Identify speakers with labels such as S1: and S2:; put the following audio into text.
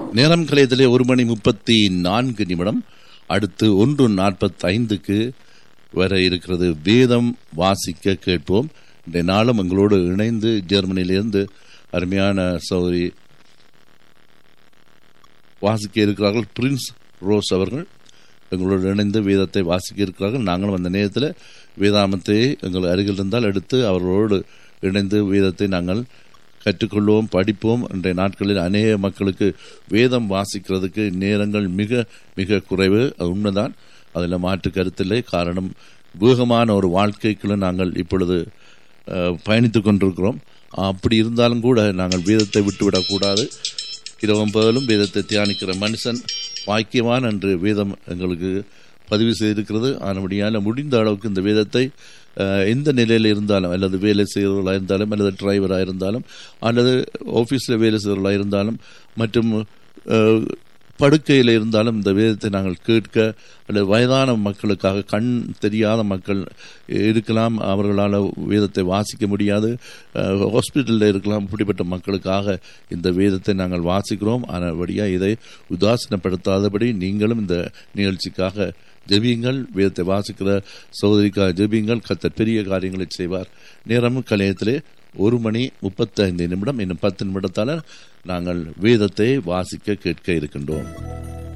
S1: நேரம் கலையத்திலே ஒரு மணி முப்பத்தி நான்கு நிமிடம் அடுத்து ஒன்று நாற்பத்தி ஐந்துக்கு வர இருக்கிறது வேதம் வாசிக்க கேட்போம் இந்த நாளும் எங்களோடு இணைந்து ஜெர்மனியிலிருந்து அருமையான சௌதரி வாசிக்க இருக்கிறார்கள் பிரின்ஸ் ரோஸ் அவர்கள் எங்களோடு இணைந்து வேதத்தை வாசிக்க இருக்கிறார்கள் நாங்களும் அந்த நேரத்தில் வேதாமத்தை எங்கள் அருகில் இருந்தால் எடுத்து அவர்களோடு இணைந்து வேதத்தை நாங்கள் கற்றுக்கொள்வோம் படிப்போம் இன்றைய நாட்களில் அநேக மக்களுக்கு வேதம் வாசிக்கிறதுக்கு நேரங்கள் மிக மிக குறைவு அது உண்மைதான் அதில் மாற்று கருத்தில்லை காரணம் வேகமான ஒரு வாழ்க்கைக்குள்ள நாங்கள் இப்பொழுது பயணித்து கொண்டிருக்கிறோம் அப்படி இருந்தாலும் கூட நாங்கள் வேதத்தை விட்டுவிடக்கூடாது இரவும் பகலும் வேதத்தை தியானிக்கிற மனுஷன் வாக்கியவான் என்று வேதம் எங்களுக்கு பதிவு செய்திருக்கிறது ஆனபடியால் முடிந்த அளவுக்கு இந்த வேதத்தை எந்த நிலையில் இருந்தாலும் அல்லது வேலை செய்கிறவர்களாக இருந்தாலும் அல்லது டிரைவராக இருந்தாலும் அல்லது ஆஃபீஸில் வேலை செய்கிறவர்களாக இருந்தாலும் மற்றும் படுக்கையில் இருந்தாலும் இந்த வேதத்தை நாங்கள் கேட்க அல்லது வயதான மக்களுக்காக கண் தெரியாத மக்கள் இருக்கலாம் அவர்களால் வேதத்தை வாசிக்க முடியாது ஹாஸ்பிட்டலில் இருக்கலாம் இப்படிப்பட்ட மக்களுக்காக இந்த வேதத்தை நாங்கள் வாசிக்கிறோம் ஆனபடியாக இதை உதாசனப்படுத்தாதபடி நீங்களும் இந்த நிகழ்ச்சிக்காக ஜெபியுங்கள் வேதத்தை வாசிக்கிற சகோதரிக்காக ஜெபியுங்கள் கத்தர் பெரிய காரியங்களை செய்வார் நேரமும் கலையத்திலே ஒரு மணி முப்பத்தைந்து நிமிடம் இன்னும் பத்து நிமிடத்தால் நாங்கள் வேதத்தை வாசிக்க கேட்க இருக்கின்றோம்